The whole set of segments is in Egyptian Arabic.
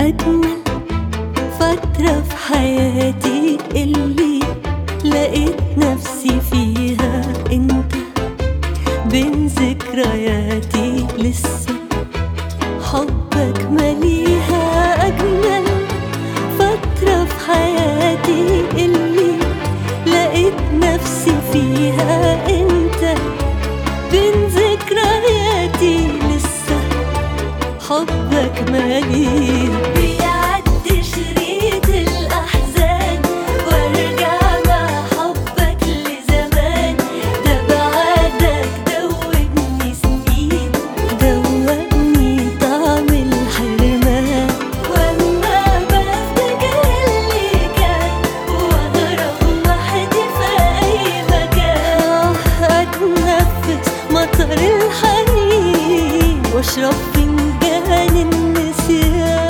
أجمل فترة في حياتي اللي لقيت نفسي فيها انت بين ذكرياتي لسه حبك مليها أجمل فترة في حياتي اللي لقيت نفسي فيها انت بين ذكرياتي لسه حبك مليها بيعدي شريط الأحزان وارجع مع حبك لزمان ده بعدك دوبني سنين دوقني طعم الحرمان واما بفتكر اللي كان واغرق وحدي في اي مكان اتنفس مطر الحنين واشرب فنجان النسيان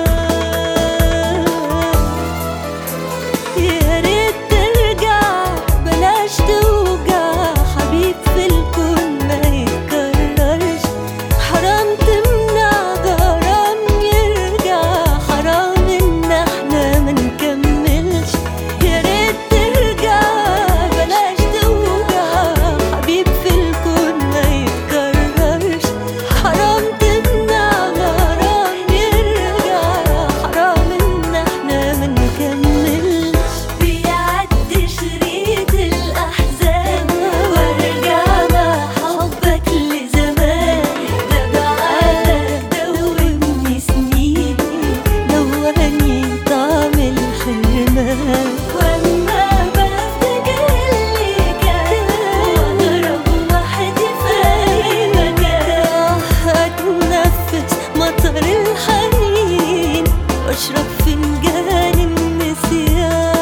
يا ريت ترجع بلاش توجع حبيب في الكون ما يتكررش حرام تمنع غرام يرجع حرام ان احنا ما نكملش يا ريت ترجع بلاش توجع حبيب في الكون ما يتكررش حرام تمنع غرام يرجع حرام ان احنا ما نكملش بيعدي شريط الاحزان وارجع مع حبك لزمان ده بعدك دوبني سنين دواني طعم الحرمان واما بفتكر اللي كان واغرق وحدي في اي مكان اتنفس مطر الحنين واشرب فنجان النسيان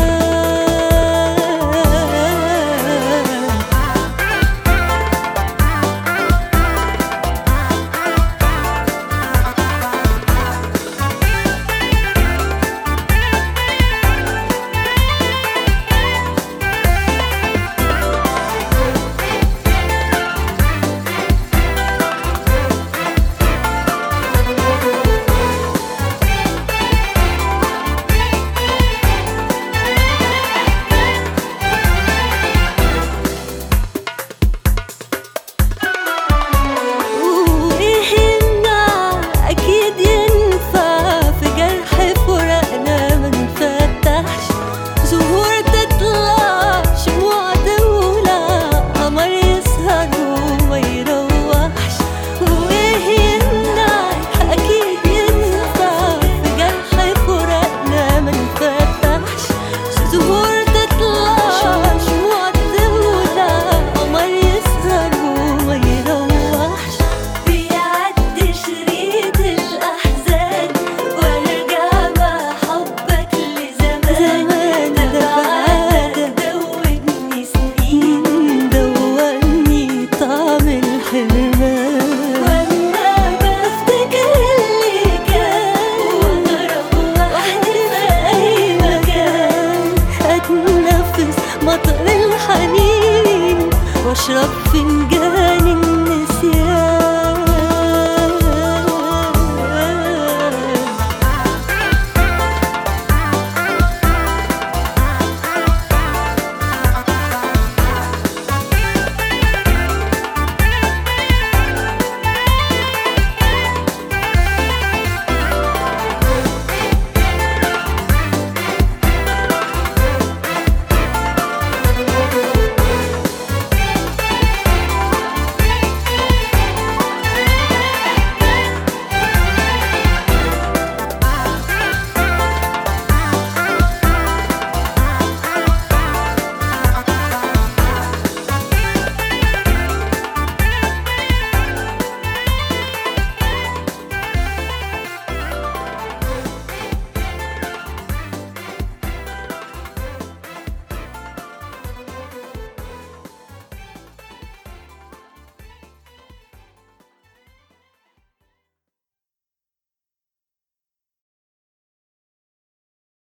وإيه يمنع أكيد ينفع في جرح فراقنا ما نفتحش زهور تطلع شموع تولع قمر يسهر وما يروحش وإيه يمنع أكيد ينفع في جرح فراقنا ما نفتحش زهور تطلع شموع تولع قمر يسهر وما يروحش بيعدي شريط الأحزان وارجع مع حبك لزمان ده بعدك دوبني سنين دوقني طعم الحرمان واما بفتكر اللي كان واغرق وحدي في اي مكان اتنفس مطر الحنين واشرب فنجان النسيان